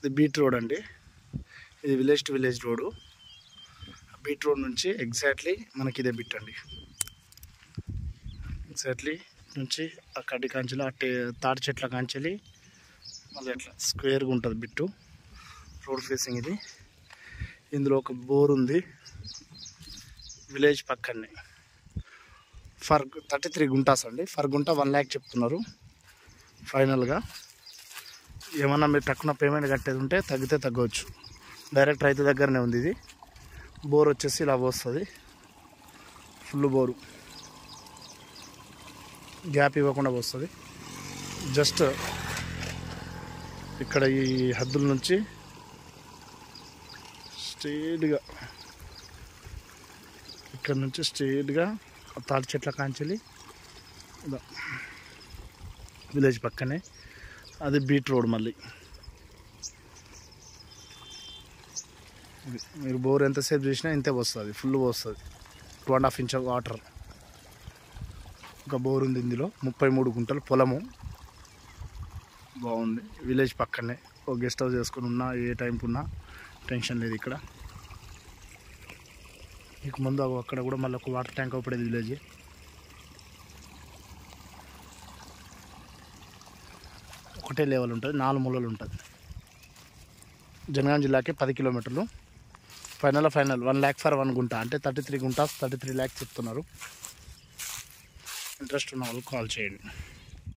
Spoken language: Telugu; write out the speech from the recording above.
ఇది బీట్ రోడ్ అండి ఇది village to village road beat road నుంచి ఎగ్జాక్ట్లీ మనకి ఇదే బిట్ అండి ఎగ్జాక్ట్లీ నుంచి ఆ కడ్డి కాంచెలు ఆ టే తాటి చెట్ల కాంచెలి మళ్ళీ అట్లా స్క్వేర్గా ఉంటుంది బిట్టు రోడ్ ఫేసింగ్ ఇది ఇందులో ఒక బోర్ ఉంది విలేజ్ పక్కనే ఫర్ థర్టీ త్రీ గుంటాస్ అండి ఫర్ గుంట వన్ ల్యాక్ చెప్తున్నారు ఫైనల్గా ఏమన్నా మీరు తక్కువ పేమెంట్ కట్టేది ఉంటే తగ్గితే తగ్గవచ్చు డైరెక్ట్ రైతు దగ్గరనే ఉంది ఇది బోర్ వచ్చేసి ఇలా వస్తుంది ఫుల్ బోరు గ్యాప్ ఇవ్వకుండా వస్తుంది జస్ట్ ఇక్కడ ఈ హద్దుల నుంచి స్ట్రైట్గా ఇక్కడ నుంచి స్ట్రైట్గా తాటి చెట్ల కాంచెలి ఇలా విలేజ్ పక్కనే అది బీట్ రోడ్ మళ్ళీ ఇది మీరు బోర్ ఎంతసేపు చూసినా ఇంతే వస్తుంది ఫుల్ వస్తుంది two and half inch water ఒక బోర్ ఉంది ఇందులో ముప్పై మూడు గుంటలు పొలము బాగుంది విలేజ్ పక్కనే ఒక గెస్ట్ హౌస్ చేసుకుని ఉన్నా ఏ టైంకి ఉన్నా టెన్షన్ లేదు ఇక్కడ మీకు ముందు అగో అక్కడ కూడా మళ్ళీ ఒక వాటర్ ట్యాంక్ అవుపడేది విలేజ్ ఒకటే లెవెల్ ఉంటుంది నాలుగు మూలలు ఉంటుంది జనగాం జిల్లాకి పది కిలోమీటర్లు final final one lakh for one gunta అంటే thirty three guntas thirty three lakhs చెప్తున్నారు ఇంట్రెస్ట్ ఉన్న వాళ్ళు కాల్ చేయండి